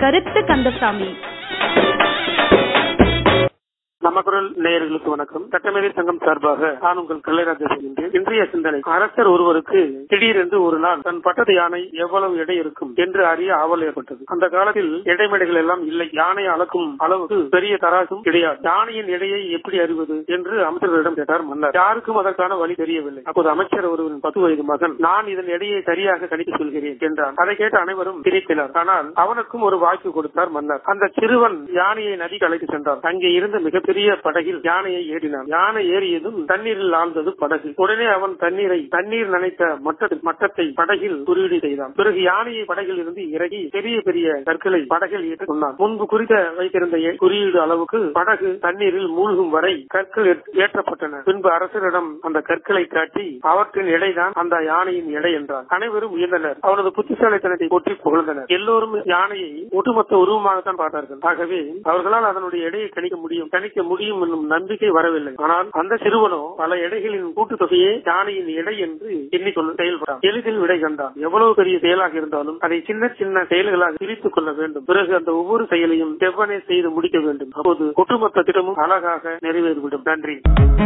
கருத்து கந்தசாமி நம்ம குரல் நேயர்களுக்கு வணக்கம் சட்டமேதை சங்கம் சார்பாக நான் உங்கள் கலைராஜ செய்கின்றேன் இன்றைய சிந்தனை அரசர் ஒருவருக்கு திடீரென்று ஒரு நாள் தன் பட்டத்து யானை எவ்வளவு எடை இருக்கும் என்று அறிய ஆவல் ஏற்பட்டது அந்த காலத்தில் எடைமேடைகள் எல்லாம் இல்லை யானை அளக்கும் அளவுக்கு பெரிய தராசும் கிடையாது யானையின் எடையை எப்படி அறிவது என்று அமைச்சர்களிடம் கேட்டார் மன்னர் யாருக்கும் அதற்கான வழி தெரியவில்லை அப்போது அமைச்சர் ஒருவரின் பத்து வயது மகன் நான் இதன் எடையை சரியாக கணித்து சொல்கிறேன் என்றான் அதை கேட்ட அனைவரும் திரைப்பினர் ஆனால் அவனுக்கும் ஒரு வாய்ப்பு கொடுத்தார் மன்னர் அந்த சிறுவன் யானையை நதிக்கு அழைத்து சென்றான் அங்கே இருந்த மிகப்பெரிய படகில் யானையை ஏறினான் யானை ஏறியதும் தண்ணீரில் ஆழ்ந்தது படகு உடனே அவன் தண்ணீரை தண்ணீர் நனைத்த மட்டத்தில் மட்டத்தை படகில் குறியீடு செய்தான் பிறகு யானையை படகில் இருந்து இறங்கி பெரிய பெரிய கற்களை படகில் ஏற்ற சொன்னான் முன்பு குறித்த வைத்திருந்த எ- குறியீடு அளவுக்கு படகு தண்ணீரில் மூழ்கும் வரை கற்கள் ஏற்- ஏற்றப்பட்டன பின்பு அரசரிடம் அந்த கற்களை காட்டி அவற்றின் எடைதான் அந்த யானையின் எடை என்றார் அனைவரும் உயர்ந்தனர் அவனது புத்திசாலித்தனத்தை போற்றி புகழ்ந்தனர் எல்லோரும் யானையை ஒட்டுமொத்த உருவமாகத்தான் பார்த்தார்கள் ஆகவே அவர்களால் அதனுடைய எடையை கணிக்க முடியும் கணிக்க முடியும் என்னும் நம்பிக்கை வரவில்லை ஆனால் அந்த சிறுவனோ பல எடைகளின் கூட்டுத்தொகையே யானையின் எடை என்று எண்ணிக்கொண்டு செயல்பட்டான் எளிதில் விடை கண்டான் எவ்வளவு பெரிய செயலாக இருந்தாலும் அதை சின்ன சின்ன செயல்களாக பிரித்துக் கொள்ள வேண்டும் பிறகு அந்த ஒவ்வொரு செயலையும் செவ்வனே செய்து முடிக்க வேண்டும் அப்போது ஒட்டுமொத்த திட்டமும் அழகாக நிறைவேறிவிடும் நன்றி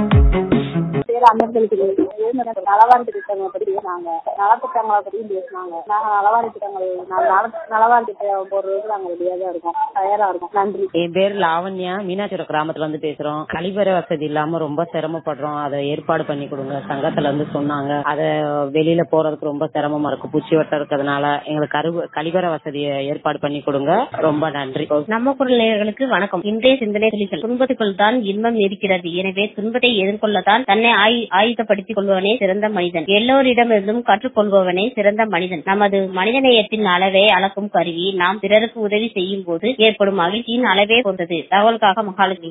பேர் அன்னர்களுக்கு நலவாரி திட்டங்களை பத்தி பேசினாங்க நலத்திட்டங்களை பத்தியும் பேசினாங்க நாங்க நலவாரி திட்டங்கள் நாங்க நல- நலவாரி திட்டம் போடுறதுக்கு நாங்க ரெடியா தான் இருக்கோம் தயாரா இருக்கோம் நன்றி என் பேர் லாவண்யா மீனாட்சிபுரம் கிராமத்துல இருந்து பேசுறோம் கழிவறை வசதி இல்லாம ரொம்ப சிரமப்படுறோம் அதை ஏற்பாடு பண்ணி கொடுங்க சங்கத்துல இருந்து சொன்னாங்க அத வெளியில போறதுக்கு ரொம்ப சிரமமா இருக்கு பூச்சி வட்டம் இருக்கிறதுனால எங்களுக்கு கரு கழிவறை வசதியை ஏற்பாடு பண்ணி கொடுங்க ரொம்ப நன்றி நம்ம குரல் நேயர்களுக்கு வணக்கம் இன்றைய சிந்தனை துளிகள் துன்பத்துக்குள் தான் இன்பம் இருக்கிறது எனவே துன்பத்தை எதிர்கொள்ளத்தான் தன்னை ஆயு- ஆயுதப்படுத்திக் கொள்பவனே சிறந்த மனிதன் எல்லோரிடமிருந்தும் கற்றுக்கொள்பவனே சிறந்த மனிதன் நமது மனிதநேயத்தின் அளவை அளக்கும் கருவி நாம் பிறருக்கு உதவி செய்யும் போது ஏற்படும் மகிழ்ச்சியின் அளவே கொண்டது தகவலுக்காக மகாலட்சுமி